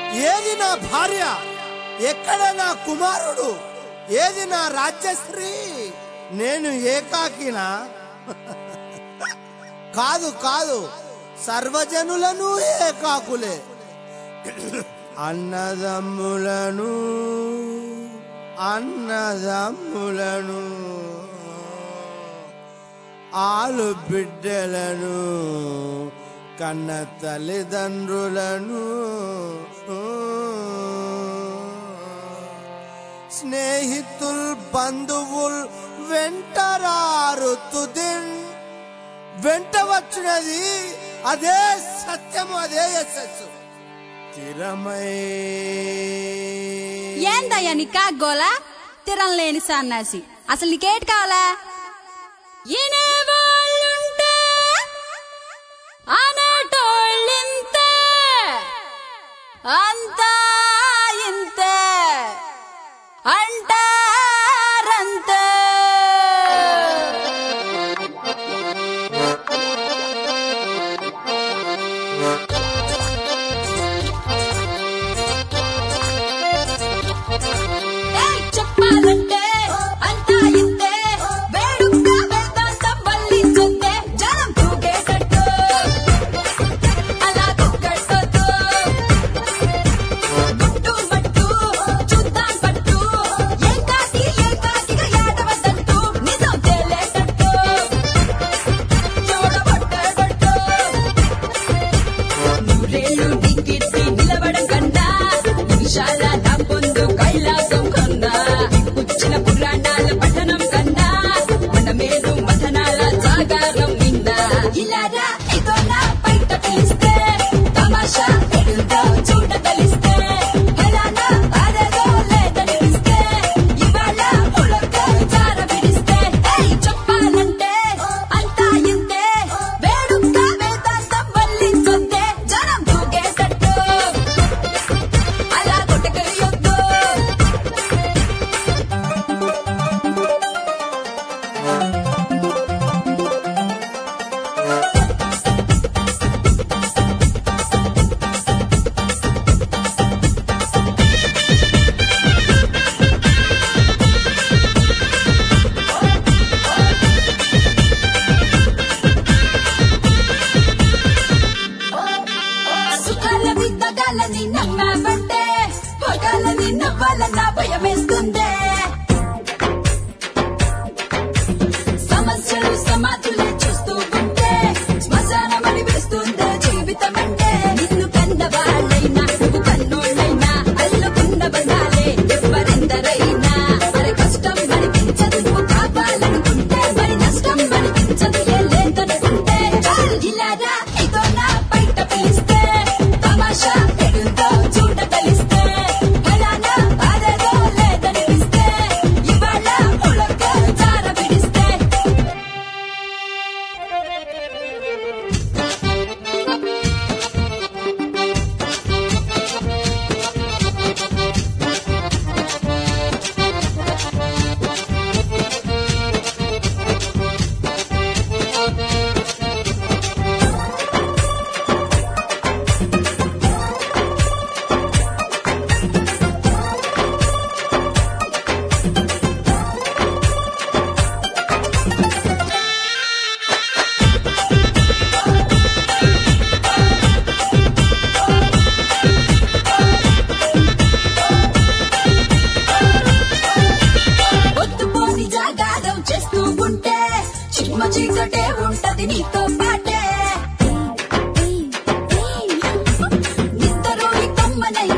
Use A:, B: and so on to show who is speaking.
A: ఏది నా భార్య ఎక్కడ నా కుమారుడు ఏది నా రాజ్యశ్రీ నేను ఏకాకినా కాదు కాదు సర్వజనులను ఏకాకులే అన్నదమ్ములను అన్నదమ్ములను ఆలు బిడ్డలను కన్న తల్లిదండ్రులను స్నేహితుల్ బంధువుల్ వెంటరారు తుదిన్ వెంట వచ్చినది అదే సత్యము అదే యశస్సు స్థిరమై
B: ఏందయ్యా నీ కాగోలా తిరం లేని సన్నాసి అసలు నీకేటి కావాలా ఇనేవాళ్ళుంటే అనేటోళ్ళింతే అంతా ఇంతే అంటారంతే ఏయ్ చెప్పాలంటే అంతా ఇంతే వేడుక వేదాంతం వల్లించుందే జనం తూగేటట్టు అలా కుక్కడుతూ గుట్టు మట్టు చూద్దాం పట్టు ఏకాకి ఏకాకిగా ఏడవద్దంటూ నిజం తేలేటట్టు చూడబట్టబట్టు నూరేళ్ళు దిక్కిచ్చి నిలబడం కన్నా నిమిషాల నా పొందు కైలాసం కన్నా వచ్చిన పురాణాల పఠనం కన్నా మన మేలు మథనాల జాగారం విన్నా ఇలారా ఇదో నా బయట పిలిస్తే తమాషా ఎడుందో చూడ కలిస్తే ఫలానా అదేదో లేదనిపిస్తే ఇవాళ పులక జార విడిస్తే ఏయ్ చెప్పాలంటే అంతా ఇంతే వేడుక వేదాంతం వల్లించుందే జనం దూకేటట్టు అలా కొట్టకరియొద్దు సుఖాలని తగాలని నమ్మామంటే పొగాలని నవ్వాలన్న భయమేస్తుందే సమస్యలు సమాధులే చూస్తూ ఉంటే శ్మశానమని వేస్తుందే జీవితం అంటే నిన్ను కన్న వాళ్ళైనా నువ్వు కన్నోళ్ళైనా అల్లుకున్న బంధాలే ఎవరెందరైనా మరి కష్టం అనిపించదు నువ్వు కావాలనుకుంటే మరి నష్టం అనిపించదు ఏ లేదనుకుంటే చాల్ ఇలారా ఇదో నా బయట పిలిస్తే తమాషా ఎడుందో చూడ కలిస్తే ఫలానా అదేదో లేదనిపిస్తే ఇవాళ పులక జార విడిస్తే పొద్దుపోని జాగారం చేస్తూ ఉంటే చిమ్మ చీకటే ఉంటది నీతో పాటే నిద్దరోని కొమ్మనై